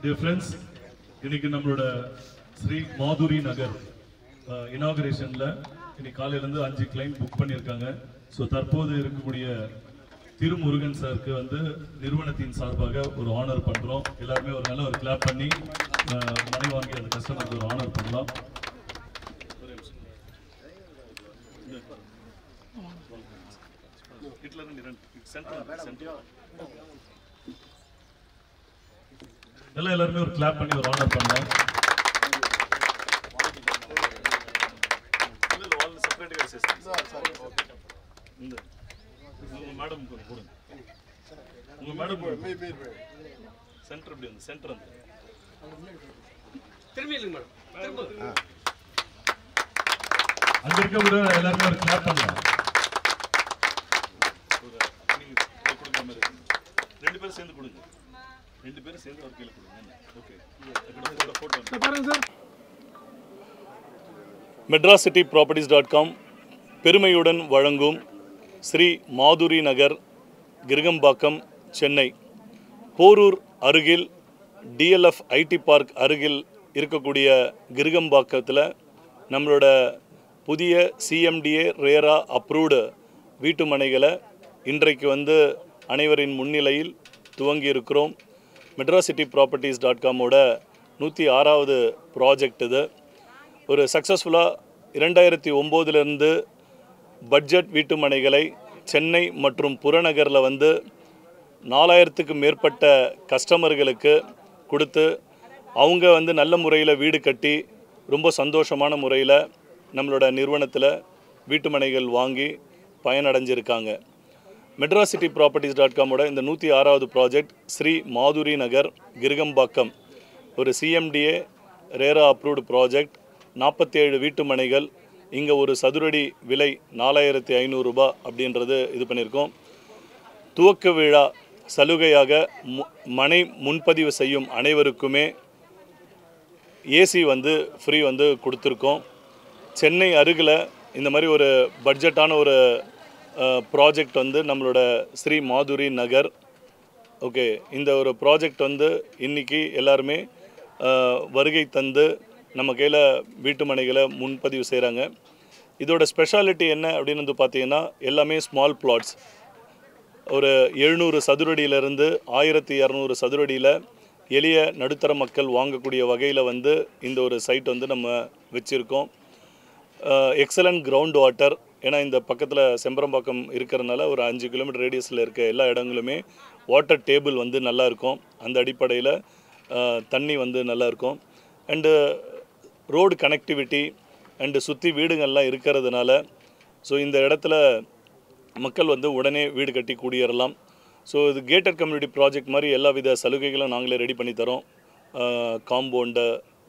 Dear friends இன்னைக்கு நம்மளோட ஸ்ரீ மாதுரி நகர் இனாகரேஷன்ல இன்னைக்கு காலையில இருந்து அஞ்சு கிளைண்ட் புக் பண்ணியிருக்காங்க ஸோ தற்போது இருக்கக்கூடிய திருமுருகன் சாருக்கு வந்து நிறுவனத்தின் சார்பாக ஒரு ஆனர் பண்றோம் எல்லாருமே ஒரு நல்ல ஒரு கிளாப் பண்ணி அஹ், மனை வாங்கி அந்த கஸ்டமருக்கு ஒரு ஆனர் பண்ணலாம் எல்லாம் எல்லாருமே ஒரு கிளாப் பண்ணி ஒரு ஆனர் பண்ணலாம் இந்த உங்க மேடம் கொடுங்க உங்க மேடம் சென்டர் இப்படி வந்து சென்டர் வந்து திரும்பி இல்லைங்க மேடம் திரும்ப அங்க இருக்க விட எல்லாருமே ஒரு கிளாப் பண்ணலாம் ஒரு நீங்க இதை கொடுக்குற மாதிரி இருக்கு. ரெண்டு பேரும் சேர்ந்து கொடுங்க ரெண்டு பேரும் சேர்ந்து ஒரு கீழே கொடுங்க ஓகே போட்டோ பாருங்க sir Madras city properties dot com பெருமையுடன் வழங்கும் ஸ்ரீ மாதுரி நகர் கிருகம்பாக்கம் சென்னை போரூர் அருகில் டிஎல்எஃப் ஐடி பார்க் அருகில் இருக்கக்கூடிய கிருகம்பாக்கத்தில் நம்மளோட புதிய சிஎம்டிஏ ரேரா அப்ரூவ்டு வீட்டு மனைகளை இன்றைக்கு வந்து அனைவரின் முன்னிலையில் துவங்கி இருக்கிறோம் மெட்ராஸ் சிட்டி ப்ராப்பர்ட்டிஸ் டாட் காமோட நூற்றி ஆறாவது ப்ராஜெக்ட் இது ஒரு சக்ஸஸ்ஃபுல்லாக இரண்டாயிரத்தி ஒம்போதுலேருந்து பட்ஜெட் வீட்டு மனைகளை சென்னை மற்றும் புறநகரில் வந்து நாலாயிரத்துக்கு மேற்பட்ட கஸ்டமர்களுக்கு கொடுத்து அவங்க வந்து நல்ல முறையில் வீடு கட்டி ரொம்ப சந்தோஷமான முறையில் நம்மளோட நிறுவனத்தில் வீட்டு மனைகள் வாங்கி பயனடைஞ்சிருக்காங்க மெட்ராஸ் சிட்டி ப்ராப்பர்ட்டிஸ் டாட் காமோட இந்த நூற்றி ஆறாவது ப்ராஜெக்ட் ஸ்ரீ மாதுரி நகர் கிருகம்பாக்கம் ஒரு சிஎம்டிஏ ரேரா அப்ரூவ்டு ப்ராஜெக்ட் நாற்பத்தேழு வீட்டு மனைகள் இங்கே ஒரு சதுரடி விலை நாலாயிரத்தி ஐநூறுரூபா அப்படின்றது இது பண்ணியிருக்கோம் துவக்க விழா சலுகையாக மு- மனை முன்பதிவு செய்யும் அனைவருக்குமே ஏசி வந்து ஃப்ரீ வந்து கொடுத்துருக்கோம் சென்னை அருகில் இந்த மாதிரி ஒரு பட்ஜெட்டான ஒரு ப்ராஜெக்ட் வந்து நம்மளோட ஸ்ரீ மாதுரி நகர் ஓகே இந்த ஒரு ப்ராஜெக்ட் வந்து இன்னைக்கு எல்லாருமே அஹ், வருகை தந்து நம்ம கையில் வீட்டு மனைகளை முன்பதிவு செய்கிறாங்க இதோட ஸ்பெஷாலிட்டி என்ன அப்படின்னு வந்து பார்த்தீங்கன்னா எல்லாமே ஸ்மால் பிளாட்ஸ் ஒரு எழுநூறு சதுரடியிலிருந்து ஆயிரத்தி இரநூறு சதுரடியில் எளிய நடுத்தர மக்கள் வாங்கக்கூடிய வகையில் வந்து இந்த ஒரு சைட் வந்து நம்ம வச்சுருக்கோம் எக்ஸலண்ட் கிரவுண்ட் வாட்டர் ஏன்னா இந்த பக்கத்தில் செம்பரம்பாக்கம் இருக்கிறதுனால ஒரு அஞ்சு கிலோமீட்டர் ரேடியஸில் இருக்க எல்லா இடங்களுமே வாட்டர் டேபிள் வந்து நல்லா இருக்கும் அந்த அடிப்படையில் தண்ணி வந்து நல்லா இருக்கும் அண்டு ரோடு கனெக்டிவிட்டி அண்டு சுற்றி வீடுங்கள்லாம் இருக்கிறதுனால ஸோ இந்த இடத்துல மக்கள் வந்து உடனே வீடு கட்டி குடியேறலாம் ஸோ இது கேட்டட் கம்யூனிட்டி ப்ராஜெக்ட் மாதிரி எல்லா வித சலுகைகளும் நாங்களே ரெடி பண்ணி தரோம் compound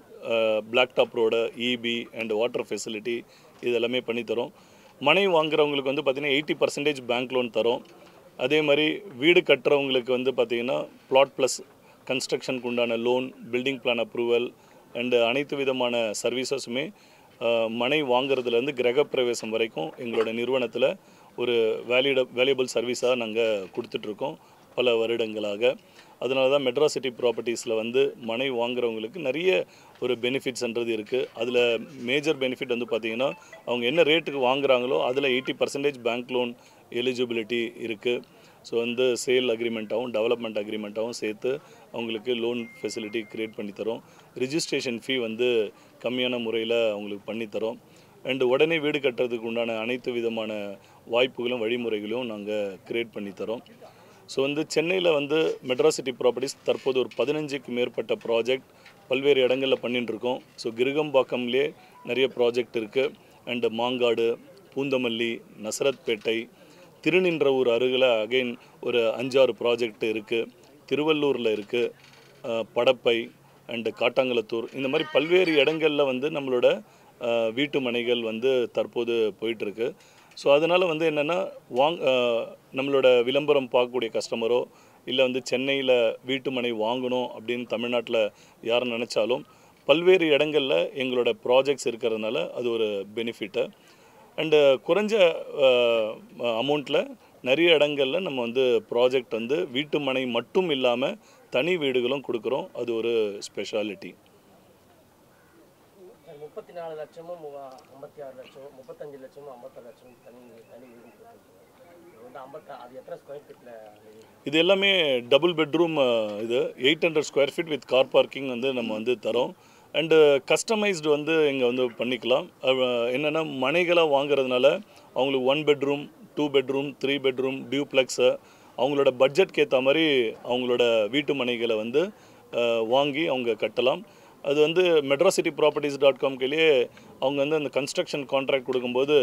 block top road EB and water facility இது எல்லாமே பண்ணி தரோம் மனை வாங்குறவங்களுக்கு வந்து பார்த்திங்கன்னா எயிட்டி பர்சன்டேஜ் பேங்க் லோன் தரோம் அதே மாதிரி வீடு கட்டுறவங்களுக்கு வந்து பார்த்திங்கன்னா பிளாட் ப்ளஸ் கன்ஸ்ட்ரக்ஷனுக்கு உண்டான loan building plan approval and அனைத்து விதமான சர்வீசஸுமே அஹ், மனை வாங்குறதுலேருந்து கிரகப்பிரவேசம் வரைக்கும் எங்களோட நிறுவனத்தில் ஒரு வேலிட வேல்யூபிள் சர்வீஸாக நாங்கள் கொடுத்துட்ருக்கோம் பல வருடங்களாக அதனால தான் மெட்ராஸ் சிட்டி ப்ராப்பர்ட்டிஸில் வந்து மனை வாங்குறவங்களுக்கு நிறைய ஒரு பெனிஃபிட்ஸ்ன்றது இருக்குது அதில் மேஜர் பெனிஃபிட் வந்து பார்த்திங்கன்னா அவங்க என்ன ரேட்டுக்கு வாங்குறாங்களோ அதில் eighty percentage bank loan eligibility இருக்குது ஸோ வந்து சேல் அக்ரிமெண்ட்டாகவும் டெவலப்மெண்ட் அக்ரிமெண்ட்டாகவும் சேர்த்து அவங்களுக்கு லோன் ஃபெசிலிட்டி க்ரியேட் பண்ணி தரோம் ரிஜிஸ்ட்ரேஷன் ஃபீ வந்து கம்மியான முறையில் அவங்களுக்கு பண்ணி தரோம் அண்டு உடனே வீடு கட்டுறதுக்கு உண்டான அனைத்து விதமான வாய்ப்புகளும் வழிமுறைகளும் நாங்கள் க்ரியேட் பண்ணி தரோம் ஸோ வந்து சென்னையில் வந்து மெட்ராஸ் சிட்டி ப்ராப்பர்ட்டிஸ் தற்போது ஒரு பதினஞ்சுக்கு மேற்பட்ட ப்ராஜெக்ட் பல்வேறு இடங்களில் பண்ணிட்டு இருக்கோம் ஸோ கிருகம்பாக்கம்லேயே நிறைய ப்ராஜெக்ட் இருக்குது அண்டு மாங்காடு பூந்தமல்லி நசரத்பேட்டை திருநின்றவூர் அருகில் அகைன் ஒரு அஞ்சாறு ப்ராஜெக்ட் இருக்குது திருவள்ளூரில் இருக்குது படப்பை அண்டு காட்டாங்குளத்தூர் இந்த மாதிரி பல்வேறு இடங்களில் வந்து நம்மளோட அஹ், வீட்டு மனைகள் வந்து தற்போது போயிட்டுருக்கு ஸோ அதனால் வந்து என்னென்னா வாங் அஹ், நம்மளோட விளம்பரம் பார்க்கக்கூடிய கஸ்டமரோ இல்லை வந்து சென்னையில் வீட்டு மனை வாங்கணும் அப்படின்னு தமிழ்நாட்டில் யார் நினச்சாலும் பல்வேறு இடங்களில் எங்களோட ப்ராஜெக்ட்ஸ் இருக்கிறதுனால அது ஒரு பெனிஃபிட்டு அண்டு குறைஞ்ச அமௌண்ட்டில் நிறைய இடங்களில் நம்ம வந்து ப்ராஜெக்ட் வந்து வீட்டு மனை மட்டும் இல்லாமல் தனி வீடுகளும் கொடுக்குறோம் அது ஒரு ஸ்பெஷாலிட்டி முப்பத்தி நாலு லட்சமும் மூவா- ஐம்பத்தி ஆறு லட்சம் முப்பத்தஞ்சு லட்சமும் ஐம்பத்தாறு லட்சமும் தனி தனி வீடு கொடுத்துருக்கோம் இது வந்து ஐம்பத்தா அது எத்தனை ஸ்கொயர் ஃபீட்டில் இது எல்லாமே டபுள் பெட்ரூம் இது eight hundred square feet with car parking வந்து நம்ம வந்து தரோம் அண்டு கஸ்டமைஸ்டு வந்து இங்கே வந்து பண்ணிக்கலாம் அஹ் என்னென்னா மனைகளாக வாங்குறதுனால அவங்களுக்கு one bedroom two bedroom three bedroom duplex அவங்களோட பட்ஜெட்க்கு ஏற்ற மாதிரி அவங்களோட வீட்டு மனைகளை வந்து அஹ், வாங்கி அவங்க கட்டலாம் அது வந்து மெட்ராசிட்டி ப்ராப்பர்ட்டிஸ் டாட் காம்கிலேயே அவங்க வந்து அந்த கன்ஸ்ட்ரக்ஷன் கான்ட்ராக்ட் கொடுக்கும்போது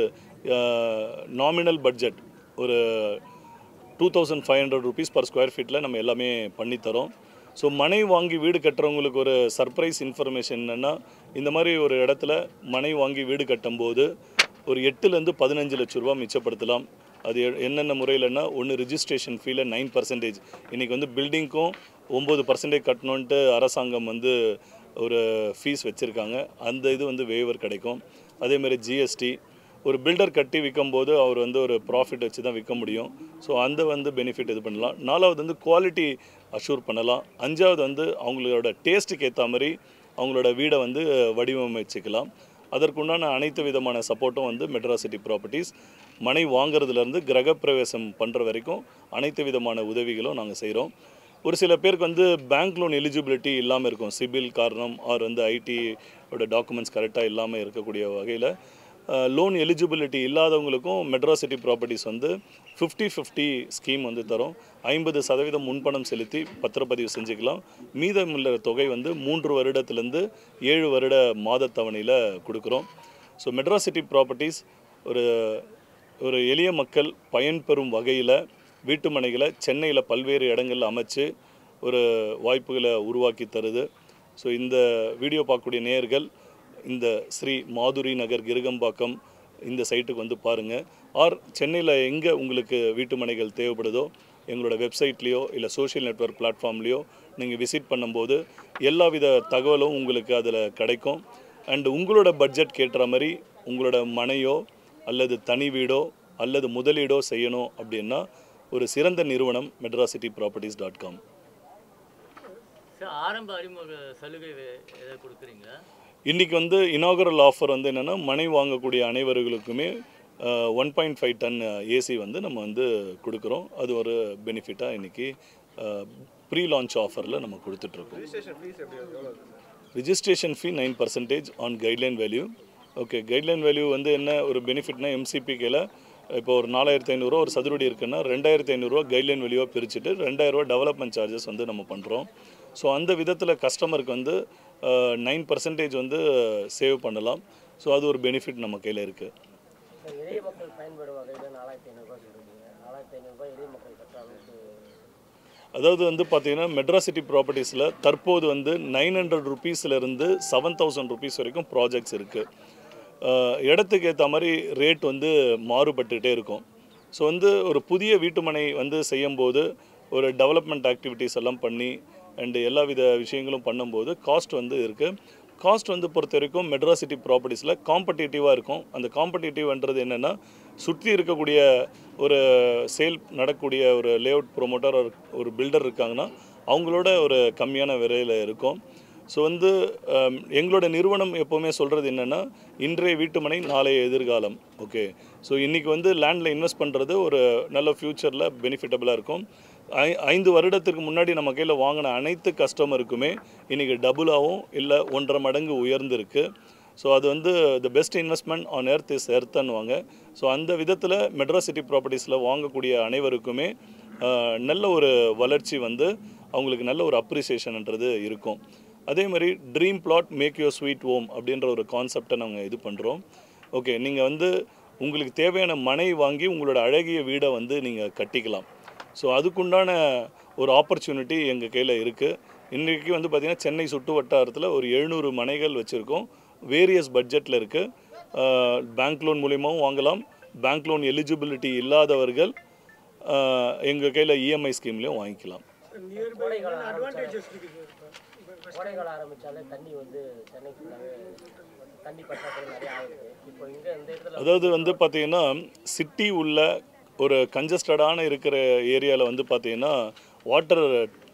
நாமினல் பட்ஜெட் ஒரு two thousand five hundred rupees per square ஃபீட்டில் நம்ம எல்லாமே பண்ணித்தரோம் ஸோ மனை வாங்கி வீடு கட்டுறவங்களுக்கு ஒரு சர்ப்ரைஸ் இன்ஃபர்மேஷன் என்னென்னா இந்த மாதிரி ஒரு இடத்துல மனை வாங்கி வீடு கட்டும்போது ஒரு எட்டுலேருந்து பதினஞ்சு லட்ச ரூபா மிச்சப்படுத்தலாம் அது எ- என்னென்ன முறையிலன்னா ஒன்று ரிஜிஸ்ட்ரேஷன் ஃபீல நைன் பர்சன்டேஜ் இன்றைக்கி வந்து பில்டிங்க்கும் ஒம்பது பர்சன்டேஜ் கட்டணுன்ட்டு அரசாங்கம் வந்து ஒரு ஃபீஸ் வச்சுருக்காங்க அந்த இது வந்து வேவர் கிடைக்கும் அதேமாதிரி ஜிஎஸ்டி ஒரு பில்டர் கட்டி விற்கும்போது அவர் வந்து ஒரு ப்ராஃபிட் வச்சு தான் விற்க முடியும் ஸோ அந்த வந்து பெனிஃபிட் இது பண்ணலாம் நாலாவது வந்து குவாலிட்டி அஷூர் பண்ணலாம் அஞ்சாவது வந்து அவங்களோட டேஸ்ட்டுக்கு ஏற்ற மாதிரி அவங்களோட வீடை வந்து வடிவமைச்சுக்கலாம் அதற்குண்டான அனைத்து விதமான சப்போர்ட்டும் வந்து மெட்ராசிட்டி ப்ராப்பர்ட்டிஸ் மனை வாங்குறதுலேருந்து கிரகப்பிரவேசம் பண்ணுற வரைக்கும் அனைத்து விதமான உதவிகளும் நாங்கள் செய்கிறோம் ஒரு சில பேருக்கு வந்து பேங்க் லோன் எலிஜிபிலிட்டி இல்லாமல் இருக்கும் சிபில் காரணம் ஆர் வந்து ஐடியோட டாக்குமெண்ட்ஸ் கரெக்டாக இல்லாமல் இருக்கக்கூடிய வகையில் லோன் எலிஜிபிலிட்டி இல்லாதவங்களுக்கும் மெட்ராசிட்டி ப்ராப்பர்ட்டிஸ் வந்து ஃபிஃப்டி ஃபிஃப்டி ஸ்கீம் வந்து தரோம் ஐம்பது சதவீதம் முன்பணம் செலுத்தி பத்திரப்பதிவு செஞ்சுக்கலாம் மீதமுள்ள தொகை வந்து மூன்று வருடத்துலேருந்து ஏழு வருட மாதத் தவணையில் கொடுக்குறோம் ஸோ மெட்ராசிட்டி ப்ராப்பர்ட்டிஸ் ஒரு ஒரு எளிய மக்கள் பயன்பெறும் வகையில் வீட்டு மனைகளை சென்னையில் பல்வேறு இடங்களில் அமைச்சு ஒரு வாய்ப்புகளை உருவாக்கி தருது ஸோ இந்த வீடியோ பார்க்கக்கூடிய நேயர்கள் இந்த ஸ்ரீ மாதுரி நகர் கிருகம்பாக்கம் இந்த சைட்டுக்கு வந்து பாருங்கள் ஆர் சென்னையில் எங்கே உங்களுக்கு வீட்டு மனைகள் தேவைப்படுதோ எங்களோட வெப்சைட்லேயோ இல்லை சோஷியல் நெட்வொர்க் பிளாட்ஃபார்ம்லேயோ நீங்கள் விசிட் பண்ணும்போது எல்லாவித தகவலும் உங்களுக்கு அதில் கிடைக்கும் அண்ட் உங்களோட பட்ஜெட் கேட்டுற மாதிரி உங்களோட மனையோ அல்லது தனி வீடோ அல்லது முதலீடோ செய்யணும் அப்படின்னா ஒரு சிறந்த நிறுவனம் Madras city properties dot com sir ஆரம்ப அறிமுக சலுகை வே- ஏதாவது கொடுக்குறீங்களா இன்றைக்கி வந்து இனாகரல் ஆஃபர் வந்து என்னென்னா மனை வாங்கக்கூடிய அனைவர்களுக்குமே one point five ton AC வந்து நம்ம வந்து கொடுக்குறோம் அது ஒரு பெனிஃபிட்டாக இன்றைக்கி ப்ரீ லான்ச் ஆஃபரில் நம்ம கொடுத்துட்ருக்கோம் registration fee nine percentage on guideline value okay guideline value வந்து என்ன ஒரு பெனிஃபிட்னா எம்சிபிக்கில் இப்போ ஒரு நாலாயிரத்தி ஐநூறுரூவா ஒரு சதுரடி இருக்குன்னா ரெண்டாயிரத்தி ஐநூறுரூவா கைட்லைன் வேல்யூவாக பிரிச்சுட்டு ரெண்டாயிரரூவா டெவலப்மெண்ட் சார்ஜஸ் வந்து நம்ம பண்ணுறோம் ஸோ அந்த விதத்தில் கஸ்டமருக்கு வந்து நைன் பர்சன்டேஜ் வந்து சேவ் பண்ணலாம் ஸோ அது ஒரு பெனிஃபிட் நம்ம கையில் இருக்குது எளிய மக்கள் பயன்படும் வகையில் நாலாயிரத்தி ஐநூறுரூவா சொல்லிருக்கீங்க நாலாயிரத்தி ஐநூறுரூவா எளிய மக்கள் கட்டுற அளவுக்கு அதாவது வந்து பார்த்தீங்கன்னா மெட்ராசிட்டி ப்ராப்பர்ட்டிஸில் தற்போது வந்து நைன் ஹண்ட்ரட் ருபீஸ்லேருந்து செவன் தௌசண்ட் ருபீஸ் வரைக்கும் ப்ராஜெக்ட்ஸ் இருக்குது இடத்துக்கு ஏற்ற மாதிரி ரேட் வந்து மாறுபட்டுகிட்டே இருக்கும் ஸோ வந்து ஒரு புதிய வீட்டுமனை வந்து செய்யும்போது ஒரு டெவலப்மெண்ட் ஆக்டிவிட்டீஸ் எல்லாம் பண்ணி அண்டு எல்லா வித விஷயங்களும் பண்ணும்போது காஸ்ட் வந்து இருக்குது காஸ்ட் வந்து பொறுத்த வரைக்கும் மெட்ராசிட்டி ப்ராப்பர்ட்டிஸில் காம்படிட்டிவாக இருக்கும் அந்த காம்படிட்டிவ்ன்றது என்னென்னா சுற்றி இருக்கக்கூடிய ஒரு சேல் நடக்கக்கூடிய ஒரு லேஅவுட் ப்ரொமோட்டர் ஒரு பில்டர் இருக்காங்கன்னா அவங்களோட ஒரு கம்மியான விலையில் இருக்கும் ஸோ வந்து அம், எங்களோட நிறுவனம் எப்போவுமே சொல்கிறது என்னென்னா இன்றைய வீட்டுமனை நாளைய எதிர்காலம் ஓகே ஸோ இன்றைக்கி வந்து லேண்டில் இன்வெஸ்ட் பண்ணுறது ஒரு நல்ல ஃப்யூச்சரில் பெனிஃபிட்டபுளாக இருக்கும் ஐ ஐந்து வருடத்திற்கு முன்னாடி நம்ம கையில் வாங்கின அனைத்து கஸ்டமருக்குமே இன்றைக்கி டபுளாகவும் இல்லை ஒன்றரை மடங்கு உயர்ந்திருக்கு ஸோ அது வந்து the best investment on earth is எர்த்துன்னுவாங்க ஸோ அந்த விதத்தில் மெட்ராசிட்டி ப்ராப்பர்ட்டிஸில் வாங்கக்கூடிய அனைவருக்குமே ஆஹ், நல்ல ஒரு வளர்ச்சி வந்து அவங்களுக்கு நல்ல ஒரு அப்ரிசியேஷன்ன்றது இருக்கும் அதே மாதிரி dream plot make your sweet home அப்படின்ற ஒரு கான்செப்டை நாங்கள் இது பண்ணுறோம் ஓகே நீங்கள் வந்து உங்களுக்கு தேவையான மனை வாங்கி உங்களோட அழகிய வீடை வந்து நீங்கள் கட்டிக்கலாம் ஸோ அதுக்குண்டான ஒரு ஆப்பர்ச்சுனிட்டி எங்கள் கையில் இருக்குது இன்றைக்கி வந்து பார்த்திங்கன்னா சென்னை சுற்று வட்டாரத்தில் ஒரு எழுநூறு மனைகள் வச்சுருக்கோம் வேரியஸ் பட்ஜெட்டில் இருக்குது பேங்க் லோன் மூலியமாகவும் வாங்கலாம் பேங்க் லோன் எலிஜிபிலிட்டி இல்லாதவர்கள் எங்கள் கையில் இஎம்ஐ ஸ்கீம்லேயும் வாங்கிக்கலாம் கோடைக்காலம் ஆரம்பிச்சாலே கோடைக்காலம் ஆரம்பிச்சாலே தண்ணி வந்து சென்னை ஃபுல்லாகவே தண்ணி பற்றாக்குறை நிறைய ஆகுது இப்போ இங்கே இந்த இடத்துல அதாவது வந்து பார்த்தீங்கன்னா சிட்டி உள்ள ஒரு கஞ்சஸ்டடான இருக்கிற ஏரியாவில் வந்து பார்த்தீங்கன்னா வாட்டர்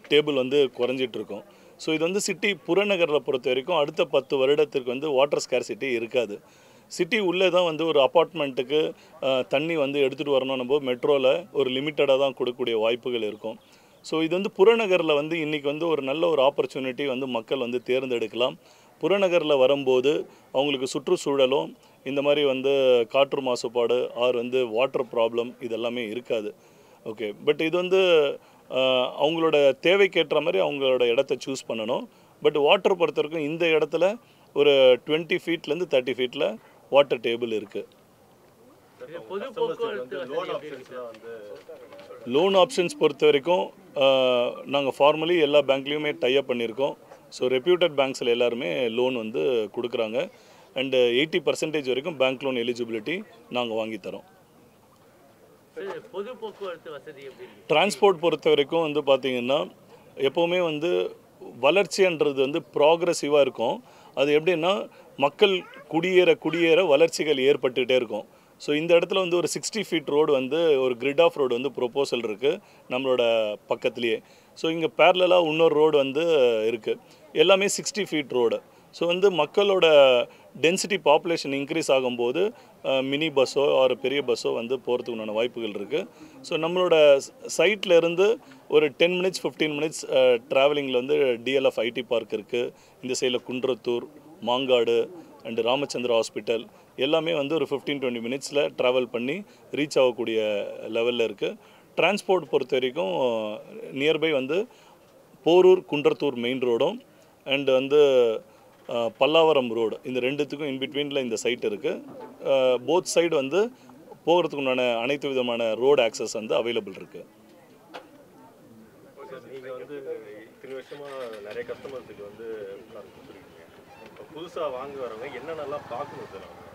டேபிள் வந்து குறைஞ்சிட்டு இருக்கும் ஸோ இது வந்து சிட்டி புறநகரில் பொறுத்த வரைக்கும் அடுத்த பத்து வருடத்திற்கு வந்து வாட்டர் ஸ்கேர்சிட்டி இருக்காது சிட்டி உள்ளே தான் வந்து ஒரு அப்பார்ட்மெண்ட்டுக்கு தண்ணி வந்து எடுத்துகிட்டு வரணும் நம்ம மெட்ரோவில் ஒரு லிமிட்டடாக தான் கொடுக்கக்கூடிய வாய்ப்புகள் இருக்கும் ஸோ இது வந்து புறநகரில் வந்து இன்றைக்கி வந்து ஒரு நல்ல ஒரு ஆப்பர்ச்சுனிட்டி வந்து மக்கள் வந்து தேர்ந்தெடுக்கலாம் புறநகரில் வரும்போது அவங்களுக்கு சுற்றுச்சூழலும் இந்த மாதிரி வந்து காற்று மாசுபாடு ஆர் வந்து வாட்டர் ப்ராப்ளம் இதெல்லாமே இருக்காது ஓகே பட் இது வந்து ஆஹ், அவங்களோட தேவைக்கேற்ற மாதிரி அவங்களோட இடத்த சூஸ் பண்ணணும் பட் வாட்டர் பொறுத்த வரைக்கும் இந்த இடத்துல ஒரு டுவெண்ட்டி ஃபீட்லேருந்து தேர்ட்டி ஃபீட்டில் வாட்டர் டேபிள் இருக்குது இது பொது போக்குவரத்து வசதி எப்படி இருக்கு சார்? லோன் ஆப்ஷன்ஸ் பொறுத்த வரைக்கும் நாங்கள் ஃபார்மலி எல்லா பேங்க்லேயுமே டைப் பண்ணியிருக்கோம் ஸோ ரெப்யூட்டட் பேங்க்ஸில் எல்லாருமே லோன் வந்து கொடுக்குறாங்க அண்டு எயிட்டி பர்சன்டேஜ் வரைக்கும் பேங்க் லோன் எலிஜிபிலிட்டி நாங்கள் வாங்கி தரோம் சார், பொது போக்குவரத்து வசதி எப்படி இருக்கு டிரான்ஸ்போர்ட் பொறுத்த வரைக்கும் வந்து பார்த்திங்கன்னா எப்போவுமே வந்து வளர்ச்சின்றது வந்து ப்ராக்ரஸிவாக இருக்கும் அது எப்படின்னா மக்கள் குடியேற குடியேற வளர்ச்சிகள் ஏற்பட்டுகிட்டே இருக்கும் ஸோ இந்த இடத்துல வந்து ஒரு சிக்ஸ்டி ஃபீட் ரோடு வந்து ஒரு கிரிட் ஆஃப் ரோடு வந்து ப்ரொப்போசல் இருக்குது நம்மளோட பக்கத்துலேயே ஸோ இங்கே பேரலாக இன்னொரு ரோடு வந்து இருக்குது எல்லாமே சிக்ஸ்டி ஃபீட் ரோடு ஸோ வந்து மக்களோட டென்சிட்டி பாப்புலேஷன் இன்க்ரீஸ் ஆகும்போது மினி பஸ்ஸோ ஒரு பெரிய பஸ்ஸோ வந்து போகிறதுக்கு உண்டான வாய்ப்புகள் இருக்குது ஸோ நம்மளோட சைட்டில் இருந்து ஒரு டென் மினிட்ஸ் ஃபிஃப்டீன் மினிட்ஸ் ட்ராவலிங்கில் வந்து டிஎல்எஃப் ஐடி பார்க் இருக்குது இந்த சைடில் குன்றத்தூர் மாங்காடு அண்டு ராமச்சந்திரா ஹாஸ்பிட்டல் எல்லாமே வந்து ஒரு ஃபிஃப்டீன் டுவெண்ட்டி மினிட்ஸில் ட்ராவல் பண்ணி ரீச் ஆகக்கூடிய லெவலில் இருக்குது டிரான்ஸ்போர்ட் பொறுத்த வரைக்கும் நியர்பை வந்து போரூர் குன்றத்தூர் மெயின் ரோடும் அண்ட் வந்து அஹ், பல்லாவரம் ரோடு இந்த ரெண்டுத்துக்கும் இன் பிட்வீனில் இந்த சைட் இருக்குது போத் சைடு வந்து போகிறதுக்கு உண்டான அனைத்து விதமான ரோடு ஆக்சஸ் வந்து அவைலபிள் இருக்குது நீங்கள் வந்து இத்தனை வருஷமா நிறைய கஸ்டமர்ஸுக்கு வந்து கார் கொடுத்துருக்கீங்க இப்போ புதுசாக வாங்க வரவங்க என்னென்னலாம் பார்க்கணும் சார் அவங்க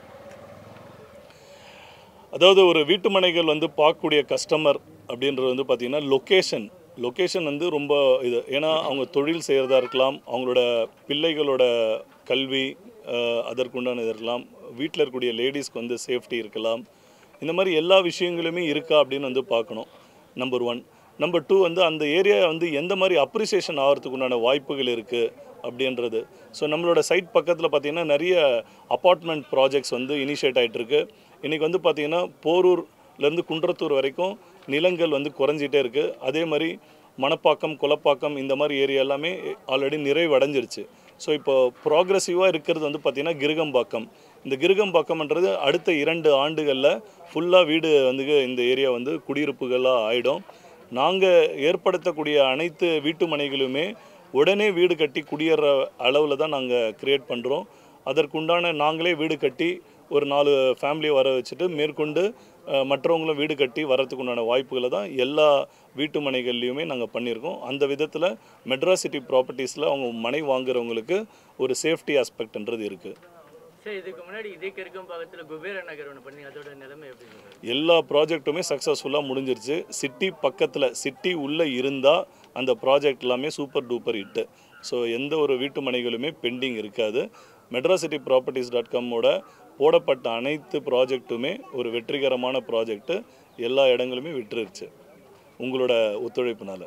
அதாவது ஒரு வீட்டு மனைகள் வந்து பார்க்கக்கூடிய கஸ்டமர் அப்படின்றது வந்து பார்த்திங்கன்னா லொக்கேஷன் லொக்கேஷன் வந்து ரொம்ப இது ஏன்னா அவங்க தொழில் செய்கிறதா இருக்கலாம் அவங்களோட பிள்ளைகளோட கல்வி அஹ், அதற்குண்டான இது இருக்கலாம் வீட்டில் இருக்கக்கூடிய லேடிஸ்க்கு வந்து சேஃப்டி இருக்கலாம் இந்த மாதிரி எல்லா விஷயங்களுமே இருக்கா அப்படின்னு வந்து பார்க்கணும் நம்பர் ஒன் நம்பர் டூ வந்து அந்த ஏரியா வந்து எந்த மாதிரி அப்ரிசியேஷன் ஆகிறதுக்கு உண்டான வாய்ப்புகள் இருக்குது அப்படின்றது ஸோ நம்மளோட சைட் பக்கத்தில் பார்த்திங்கன்னா நிறைய அப்பார்ட்மெண்ட் ப்ராஜெக்ட்ஸ் வந்து இனிஷியேட் ஆயிட்டு இருக்கு இன்றைக்கி வந்து பார்த்திங்கன்னா போரூர்லேருந்து குன்றத்தூர் வரைக்கும் நிலங்கள் வந்து குறைஞ்சிட்டே இருக்குது அதே மாதிரி மணப்பாக்கம் குலப்பாக்கம் இந்த மாதிரி ஏரியா எல்லாமே ஆல்ரெடி நிறைவடைஞ்சிருச்சு ஸோ இப்போ ப்ராக்ரெசிவாக இருக்கிறது வந்து பார்த்திங்கன்னா கிருகம்பாக்கம் இந்த கிருகம்பாக்கம்ன்றது அடுத்த இரண்டு ஆண்டுகளில் ஃபுல்லாக வீடு வந்து இந்த ஏரியா வந்து குடியிருப்புகளாக ஆகிடும் நாங்கள் ஏற்படுத்தக்கூடிய அனைத்து வீட்டு மனைகளுமே உடனே வீடு கட்டி குடியேற அளவில் தான் நாங்கள் க்ரியேட் பண்ணுறோம் அதற்குண்டான நாங்களே வீடு கட்டி ஒரு நாலு ஃபேமிலியை வர வச்சுட்டு மேற்கொண்டு அஹ், மற்றவங்களும் வீடு கட்டி வரதுக்கு உண்டான வாய்ப்புகளை தான் எல்லா வீட்டு மனைகள்லையுமே நாங்கள் பண்ணியிருக்கோம் அந்த விதத்தில் மெட்ராஸ் சிட்டி ப்ராப்பர்ட்டிஸில் அவங்க மனை வாங்குறவங்களுக்கு ஒரு சேஃப்டி ஆஸ்பெக்ட்ன்றது இருக்குது சார் இதுக்கு முன்னாடி இதே கிருக்கம் பாகத்தில் குபேர நகர் ஒன்று பண்ணி அதோட நிலைமை எப்படி சார் எல்லா ப்ராஜெக்ட்டுமே சக்ஸஸ்ஃபுல்லாக முடிஞ்சிருச்சு சிட்டி பக்கத்தில் சிட்டி உள்ளே இருந்தால் அந்த ப்ராஜெக்ட் எல்லாமே சூப்பர் டூப்பர் ஹிட்டு ஸோ எந்த ஒரு வீட்டு மனைகளுமே பெண்டிங் இருக்காது மெட்ராஸ் சிட்டி ப்ராப்பர்ட்டிஸ் டாட் காமோட போடப்பட்ட அனைத்து ப்ராஜெக்ட்டுமே ஒரு வெற்றிகரமான ப்ராஜெக்ட்டு எல்லா இடங்களுமே விட்டுருச்சு உங்களோட ஒத்துழைப்புனால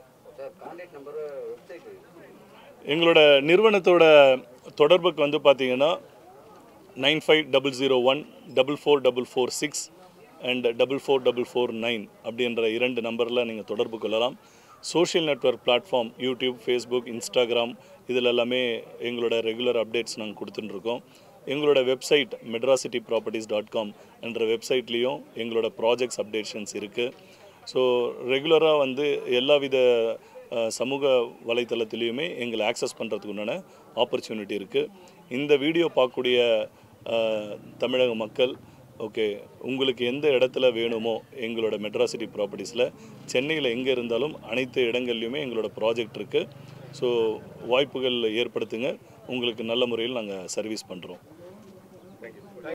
எங்களோட நிறுவனத்தோட தொடர்புக்கு வந்து பார்த்தீங்கன்னா nine five double zero one double four double four six and double four double four nine அப்படின்ற இரண்டு நம்பரில் நீங்கள் தொடர்பு கொள்ளலாம் social network platform YouTube Facebook Instagram இதில் எல்லாமே எங்களோட ரெகுலர் அப்டேட்ஸ் நாங்கள் கொடுத்துட்டுருக்கோம் எங்களோட website Madras city properties dot com என்ற வெப்சைட்லேயும் எங்களோட ப்ராஜெக்ட்ஸ் அப்டேஷன்ஸ் இருக்குது ஸோ ரெகுலராக வந்து எல்லாவித அஹ், சமூக வலைத்தளத்துலேயுமே எங்களை ஆக்சஸ் பண்ணுறதுக்கு உண்டான ஆப்பர்ச்சுனிட்டி இருக்குது இந்த வீடியோ பார்க்கக்கூடிய அஹ், தமிழக மக்கள் ஓகே உங்களுக்கு எந்த இடத்துல வேணுமோ எங்களோட மெட்ராசிட்டி ப்ராப்பர்ட்டிஸில் சென்னையில் எங்கே இருந்தாலும் அனைத்து இடங்கள்லையுமே எங்களோட ப்ராஜெக்ட் இருக்குது ஸோ வாய்ப்புகள் ஏற்படுத்துங்க உங்களுக்கு நல்ல முறையில் நாங்கள் சர்வீஸ் பண்ணுறோம்